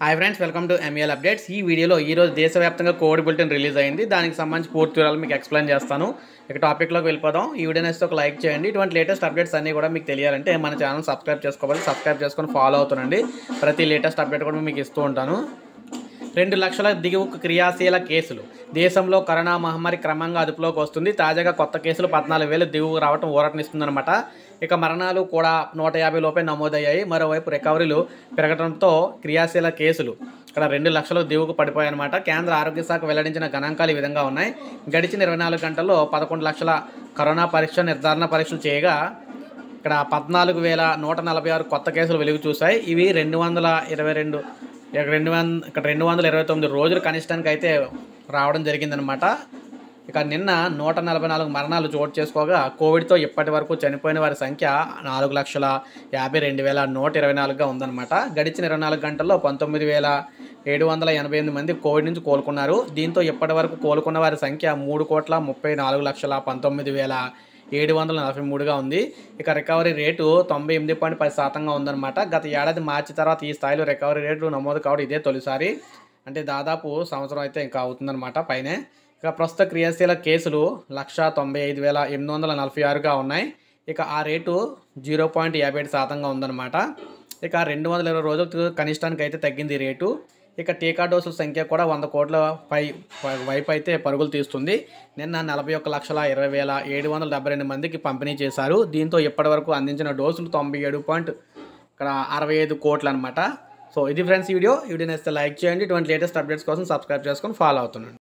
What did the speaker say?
hi friends welcome to ML updates ఈ వీడియోలో ఈ రోజు దేశవ్యాప్తంగా కోవిడ్ బులెటిన్ రిలీజ్ అయింది దానికి సంబంధించి పూర్తి వివరాలు మీకు ఎక్స్ప్లెయిన్ చేస్తాను ఇక టాపిక్లోకి వెళ్ళిపోదాం ఈ వీడియో నచ్చితే ఒక లైక్ చేయండి ఇటువంటి లేటెస్ట్ అప్డేట్స్ అన్నీ కూడా మీకు తెలియాలంటే మన ఛానల్ సబ్స్క్రైబ్ చేసుకోవాలి సబ్స్క్రైబ్ చేసుకొని ఫాలో అవుతుండండి ప్రతి లేటెస్ట్ అప్డేట్ కూడా మీకు ఇస్తూ ఉంటాను రెండు లక్షల దిగువ క్రియాశీల కేసులు దేశంలో కరోనా మహమ్మారి క్రమంగా అదుపులోకి వస్తుంది తాజాగా కొత్త కేసులు పద్నాలుగు వేలు దిగువ రావడం ఊరటనిస్తుందన్నమాట ఇక మరణాలు కూడా నూట యాభై లోపే నమోదయ్యాయి మరోవైపు రికవరీలు పెరగడంతో క్రియాశీల కేసులు ఇక్కడ రెండు లక్షలు దిగువకు పడిపోయాయన్నమాట కేంద్ర ఆరోగ్య శాఖ వెల్లడించిన గణాంకాలు ఈ విధంగా ఉన్నాయి గడిచిన ఇరవై నాలుగు గంటల్లో పదకొండు లక్షల కరోనా పరీక్ష నిర్ధారణ పరీక్షలు చేయగా ఇక్కడ పద్నాలుగు వేల నూట నలభై ఆరు కొత్త కేసులు వెలుగు చూశాయి ఇవి రెండు వందల ఇరవై రెండు ఇక రెండు వంద ఇక్కడ రెండు వందల ఇరవై తొమ్మిది రోజులు కనిష్టానికి అయితే రావడం జరిగిందనమాట ఇక నిన్న నూట నలభై నాలుగు మరణాలు చోటు చేసుకోగా కోవిడ్తో ఇప్పటి వరకు చనిపోయిన వారి సంఖ్య నాలుగు లక్షల యాభై రెండు వేల నూట ఇరవై నాలుగుగా ఉందన్నమాట గడిచిన ఇరవై నాలుగు గంటల్లో పంతొమ్మిది వేల ఏడు వందల ఎనభై ఎనిమిది మంది కోవిడ్ నుంచి కోలుకున్నారు దీంతో ఇప్పటి వరకు కోలుకున్న వారి సంఖ్య మూడు కోట్ల ముప్పై నాలుగు లక్షల పంతొమ్మిది వేల ఏడు వందల నలభై మూడుగా ఉంది ఇక రికవరీ రేటు తొంభై ఎనిమిది పాయింట్ పది శాతంగా ఉందన్నమాట గత ఏడాది మార్చి తర్వాత ఈ స్థాయిలో రికవరీ రేటు నమోదు కావడం ఇదే తొలిసారి అంటే దాదాపు సంవత్సరం అయితే ఇంకా అవుతుందన్నమాట పైనే ఇక ప్రస్తుత క్రియాశీల కేసులు లక్ష తొంభై ఐదు వేల ఎనిమిది వందల నలభై ఆరుగా ఉన్నాయి ఇక ఆ రేటు జీరో పాయింట్ యాభై ఏడు శాతంగా ఉందన్నమాట ఇక రెండు వందల ఇరవై రోజులకు కనిష్టానికి అయితే తగ్గింది ఈ రేటు ఇక టీకా డోసుల సంఖ్య కూడా వంద కోట్ల పై పై- వైపు అయితే పరుగులు తీస్తుంది నిన్న నలభై ఒక్క లక్షల ఇరవై వేల ఏడు వందల డెబ్బై రెండు మందికి పంపిణీ చేశారు దీంతో ఇప్పటివరకు అందించిన డోసులు తొంభై ఏడు పాయింట్ ఇక్కడ అరవై ఐదు కోట్లు అనమాట సో ఇది ఫ్రెండ్స్ ఈ వీడియో ఈ వీడియో నచ్చితే లైక్ చేయండి ఇటువంటి లేటెస్ట్ అప్డేట్స్ కోసం సబ్స్క్రైబ్ చేసుకొని ఫాలో అవుతున్నాను